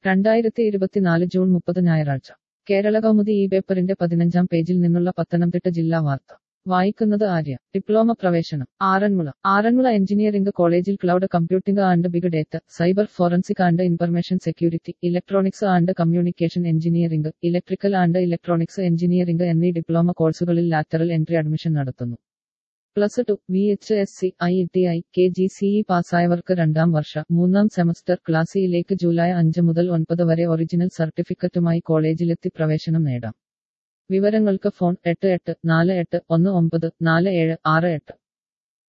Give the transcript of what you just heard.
രണ്ടായിരത്തി ഇരുപത്തിനാല് ജൂൺ മുപ്പത് ഞായറാഴ്ച കേരള കൗമുദി ഈ പേപ്പറിന്റെ പതിനഞ്ചാം പേജിൽ നിന്നുള്ള പത്തനംതിട്ട ജില്ലാ വാർത്ത വായിക്കുന്നത് ആര്യ ഡിപ്ലോമ പ്രവേശനം ആറന്മുള ആറന്മുള എഞ്ചിനീയറിംഗ് കോളേജിൽ cloud computing and big data cyber forensic and information security electronics and communication engineering electrical and electronics engineering എന്നീ ഡിപ്ലോമ കോഴ്സുകളിൽ ലാറ്ററൽ എൻട്രി അഡ്മിഷൻ നടത്തുന്നു plus two V H S C I T I K G C E പാസ്സായവർക്ക് രണ്ടാം വർഷ മൂന്നാം semester ക്ലാസ്സിലേക്ക് July അഞ്ച് മുതൽ ഒൻപത് വരെ ഒറിജിനൽ സർട്ടിഫിക്കറ്റുമായി കോളേജിലെത്തി പ്രവേശനം നേടാം വിവരങ്ങൾക്ക് ഫോൺ എട്ട് എട്ട് നാല് എട്ട് ഒന്ന് ഒമ്പത് നാല് ഏഴ് ആറ് എട്ട്